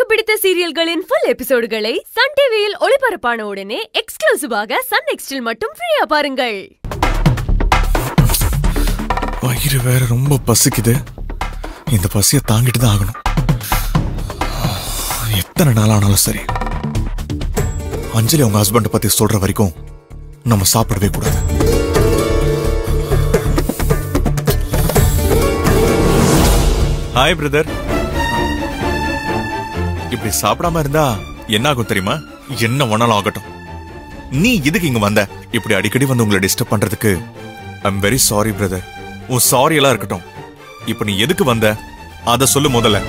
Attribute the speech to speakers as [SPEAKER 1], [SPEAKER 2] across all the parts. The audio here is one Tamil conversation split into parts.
[SPEAKER 1] பிடித்த சீரியல்களின் ஃபுல் எபிசோடுகளை சன் டிவியில் ஒளிபரப்பான உடனே எக்ஸ்க்ளூசிவாக சன் நெக்ஸ்டில் மட்டும் ஃப்ரீயா பாருங்கள்
[SPEAKER 2] வயிறு வேற ரொம்ப பசிக்குது இந்த பசியை தாங்கிட்டு தான் ஆகணும் எத்தனை நாள் ஆனாலும் சரி அஞ்சலி அவங்க ஹஸ்பண்ட் பத்தி சொல்ற வரைக்கும் நம்ம சாப்பிடவே கூடாது ஹாய் பிரதர் இப்படி சாப்பிடாம இருந்தா என்ன ஆகும் தெரியுமா என்ன வேணாலும் ஆகட்டும் நீ எதுக்கு இங்க வந்த இப்படி அடிக்கடி வந்து உங்களை டிஸ்டர்ப் பண்றதுக்கு ஐம் வெரி சாரி பிரதர் உன் சாரி எல்லாம் இருக்கட்டும் இப்ப நீ எதுக்கு வந்த அத சொல்லு முதல்ல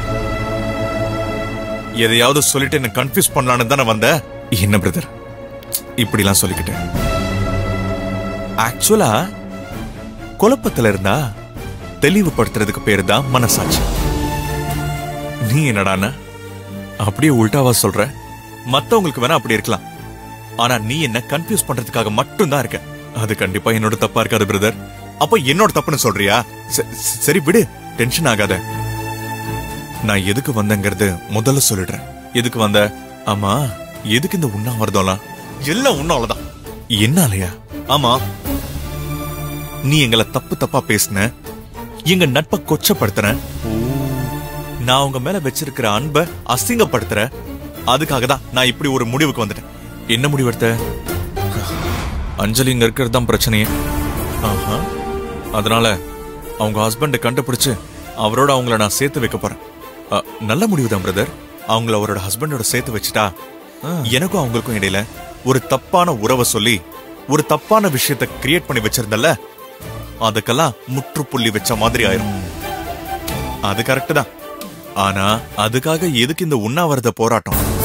[SPEAKER 2] எதையாவது சொல்லிட்டு என்ன கன்ஃபியூஸ் பண்ணலான்னு தானே வந்த என்ன பிரதர் இப்படிலாம் சொல்லிக்கிட்டு ஆக்சுவலா குழப்பத்துல இருந்தா தெளிவுபடுத்துறதுக்கு பேரு தான் மனசாட்சி நீ என்னடான்னா அப்படியே உல்டாவா சொல்ற மத்தவங்களுக்கு வேணா அப்படி இருக்கலாம் ஆனா நீ என்ன கன்ஃபியூஸ் பண்றதுக்காக மட்டும் தான் இருக்க அது கண்டிப்பா என்னோட தப்பா இருக்காது பிரதர் அப்ப என்னோட தப்புன்னு சொல்றியா ச- ச- சரி விடு டென்ஷன் ஆகாத நான் எதுக்கு வந்தேங்கிறது முதல்ல சொல்லிடுறேன் எதுக்கு வந்த ஆமா எதுக்கு இந்த உண்ணாவிரதம்லாம் எல்லாம் உன்னாலதான் என்னாலயா ஆமா நீ எங்களை தப்பு தப்பா பேசின எங்க நட்பை கொச்சப்படுத்துன நான் உங்க மேல வச்சிருக்கிற அன்பை அசிங்கப்படுத்துற அதுக்காக தான் நான் இப்படி ஒரு முடிவுக்கு வந்துட்டேன் என்ன முடிவு எடுத்த அஞ்சலி இங்க இருக்கிறது தான் பிரச்சனையே ஆஹா. அதனால அவங்க ஹஸ்பண்டை கண்டுபிடிச்சு அவரோட அவங்கள நான் சேர்த்து வைக்க போறேன் அ, நல்ல முடிவு தான் பிரதர் அவங்கள அவரோட ஹஸ்பண்டோட சேர்த்து வச்சுட்டா எனக்கும் அவங்களுக்கும் இடையில ஒரு தப்பான உறவை சொல்லி ஒரு தப்பான விஷயத்தை கிரியேட் பண்ணி வச்சிருந்தல்ல அதுக்கெல்லாம் முற்றுப்புள்ளி வச்ச மாதிரி ஆயிரும் அது கரெக்ட் தான் ஆனா அதுக்காக எதுக்கு இந்த உண்ணாவிரத போராட்டம்